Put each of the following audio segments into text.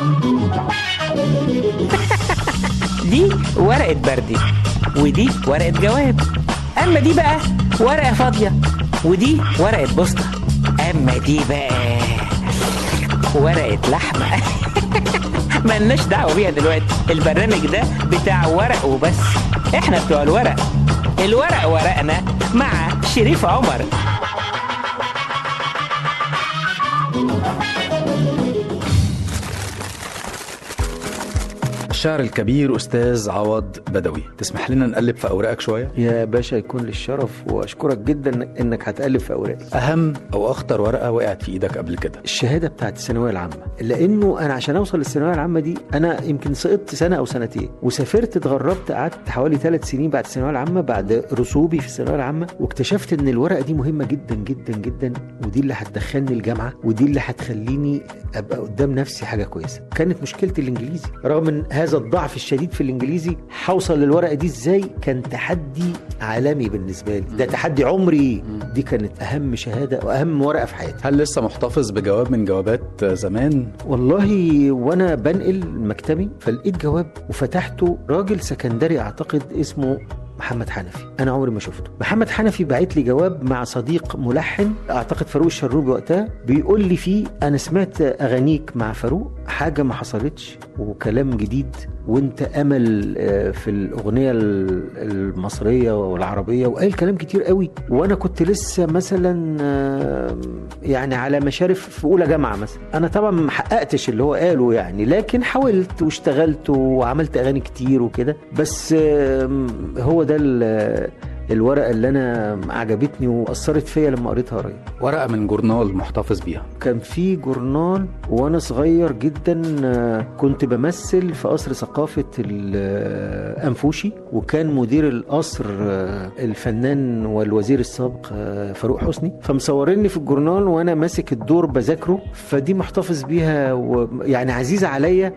دي ورقة بردي ودي ورقة جواب أما دي بقى ورقة فاضية ودي ورقة بوسطة أما دي بقى ورقة لحمة ملناش دعوة بيها دلوقتي البرنامج ده بتاع ورق وبس احنا بتوع الورق الورق ورقنا مع شريف عمر الشاعر الكبير أستاذ عوض بدوي تسمح لنا نقلب في أوراقك شوية يا باشا يكون للشرف واشكرك جدا انك هتالف في اوراقي أهم أو أخطر ورقة وقعت في إيدك قبل كده الشهاده بتاعت الثانويه العامه لانه انا عشان اوصل للثانويه العامه دي انا يمكن سقطت سنه او سنتين وسافرت اتغربت قعدت حوالي ثلاث سنين بعد الثانويه العامه بعد رسوبي في الثانويه العامه واكتشفت ان الورقه دي مهمه جدا جدا جدا ودي اللي هتدخلني الجامعه ودي اللي هتخليني ابقى قدام نفسي حاجه كويسه كانت مشكلتي الانجليزي رغم من هذا الضعف الشديد في الانجليزي هوصل للورقه دي ازاي كان تحدي عالمي بالنسبه لي ده تحدي عمري دي كانت اهم شهاده واهم ورقه في حياتي هل لسه محتفظ بجواب من جوابات زمان والله وانا بنقل مكتبي فلقيت جواب وفتحته راجل سكندري اعتقد اسمه محمد حنفي انا عمري ما شفته محمد حنفي بعت لي جواب مع صديق ملحن اعتقد فاروق الشروبي وقتها بيقول لي فيه انا سمعت اغانيك مع فاروق حاجه ما حصلتش وكلام جديد وانت امل آه، في الاغنيه ال- المصريه والعربيه وقال كلام كتير قوي وانا كنت لسه مثلا آه، يعني على مشارف في اولى جامعه مثلا انا طبعا ما حققتش اللي هو قاله يعني لكن حاولت واشتغلت وعملت اغاني كتير وكده بس آم، هو ده ال- الورقه اللي انا عجبتني واثرت فيا لما قريتها قريب ورقة من جورنال محتفظ بيها كان في جورنال وانا صغير جدا آه، كنت بمثل في قصر ثقافه الانفوشي وكان مدير القصر آه، الفنان والوزير السابق آه، فاروق حسني فمصوريني في الجورنال وانا ماسك الدور بذاكره فدي محتفظ بيها ويعني عزيزه عليا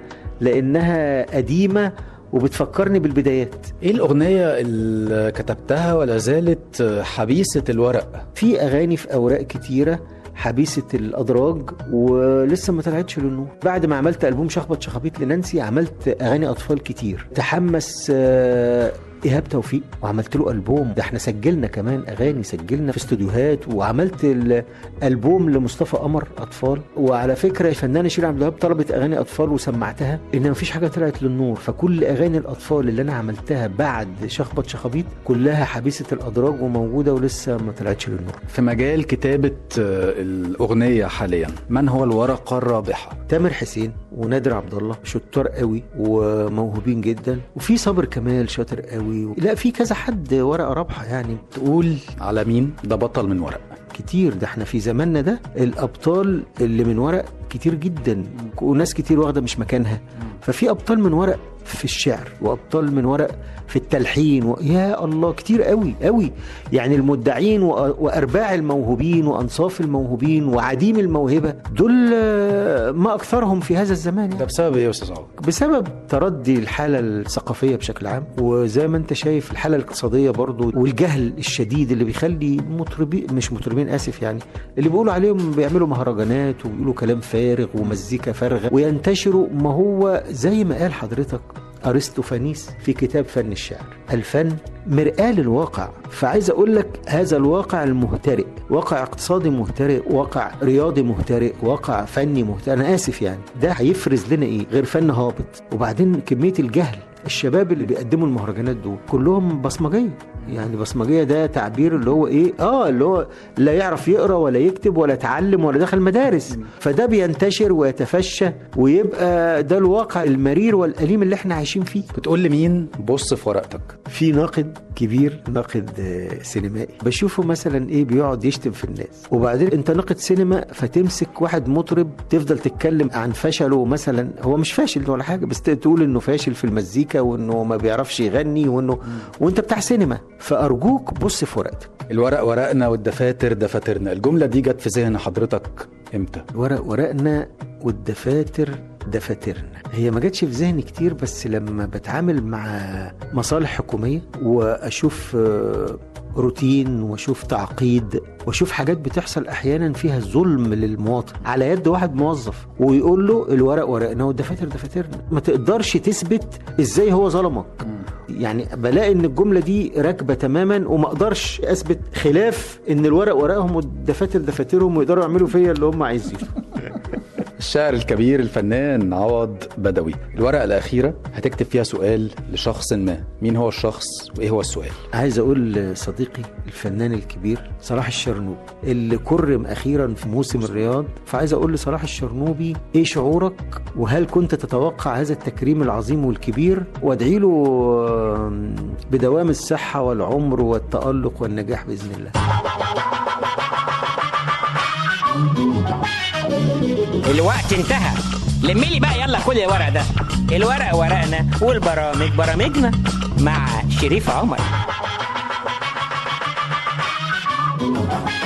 لانها قديمه وبتفكرني بالبدايات إيه الأغنية اللي كتبتها ولا زالت حبيسة الورق في اغاني في اوراق كتيره حبيسه الادراج ولسه ما طلعتش للنور بعد ما عملت البوم شخبط شخابيط لنانسي عملت اغاني اطفال كتير تحمس آه، ايهاب توفيق وعملت له البوم ده احنا سجلنا كمان اغاني سجلنا في استوديوهات وعملت الالبوم لمصطفى قمر اطفال وعلى فكره الفنانه شيرين عبد الوهاب طلبت اغاني اطفال وسمعتها ان مفيش حاجه طلعت للنور فكل اغاني الاطفال اللي انا عملتها بعد شخبط شخابيط كلها حبيسه الادراج وموجوده ولسه ما طلعتش للنور في مجال كتابة آه، الأغنية حاليا من هو الورقة الرابحة؟ تامر حسين ونادر عبد الله شطار قوي وموهوبين جدا وفي صابر كمال شاطر قوي لا في كذا حد ورقه رابحه يعني تقول على مين ده بطل من ورق كتير ده احنا في زماننا ده الابطال اللي من ورق كتير جدا وناس كتير واخده مش مكانها ففي ابطال من ورق في الشعر وابطال من ورق في التلحين و... يا الله كتير قوي قوي يعني المدعين و... وارباع الموهوبين وانصاف الموهوبين وعديم الموهبه دول آه، ما اكثرهم في هذا الزمان يعني. ده بسبب إيه يا أستاذ عوض؟ بسبب تردي الحالة الثقافية بشكل عام وزي ما انت شايف الحالة الاقتصادية برضو والجهل الشديد اللي بيخلي مطربين مش مطربين آسف يعني اللي بيقولوا عليهم بيعملوا مهرجانات وبيقولوا كلام فارغ ومزيكا فارغة وينتشروا ما هو زي ما قال حضرتك أرسطوفانيس في كتاب فن الشعر الفن مرآة للواقع فعايز أقول لك هذا الواقع المهترئ واقع اقتصادي مهترئ واقع رياضي مهترئ واقع فني مهترئ أنا آسف يعني ده هيفرز لنا إيه غير فن هابط وبعدين كمية الجهل الشباب اللي بيقدموا المهرجانات دول كلهم بصمجيه يعني بصمجيه ده تعبير اللي هو ايه اه اللي هو لا يعرف يقرا ولا يكتب ولا اتعلم ولا دخل مدارس فده بينتشر ويتفشى ويبقى ده الواقع المرير والاليم اللي احنا عايشين فيه بتقول لمين بص في ورقتك في ناقد كبير ناقد آه، سينمائي بشوفه مثلا ايه بيقعد يشتم في الناس وبعدين انت ناقد سينما فتمسك واحد مطرب تفضل تتكلم عن فشله مثلا هو مش فاشل ولا حاجه بس تقول انه فاشل في المزيكا وانه ما بيعرفش يغني وانه وانت بتاع سينما فارجوك بص في ورقتك الورق ورقنا والدفاتر دفاترنا الجملة دي جت في ذهن حضرتك امتى؟ الورق ورقنا والدفاتر دفاترنا هي ما جاتش في ذهني كتير بس لما بتعامل مع مصالح حكومية وأشوف آه، روتين واشوف تعقيد واشوف حاجات بتحصل احيانا فيها ظلم للمواطن على يد واحد موظف ويقول له الورق ورقنا والدفاتر دفاترنا ما تقدرش تثبت ازاي هو ظلمك يعني بلاقي ان الجمله دي راكبه تماما وما اقدرش اثبت خلاف ان الورق ورقهم والدفاتر دفاترهم ويقدروا يعملوا فيا اللي هم عايزينه الشاعر الكبير الفنان عوض بدوي الورقة الأخيرة هتكتب فيها سؤال لشخص ما مين هو الشخص وإيه هو السؤال عايز اقول لصديقي الفنان الكبير صلاح الشرنوبي اللي كرم اخيرا في موسم الرياض فعايز اقول لصلاح الشرنوبي ايه شعورك وهل كنت تتوقع هذا التكريم العظيم والكبير وادعي له آم، بدوام الصحه والعمر والتالق والنجاح باذن الله الوقت انتهى لملي بقى يلا كل الورق ده الورق ورقنا والبرامج برامجنا مع شريف عمر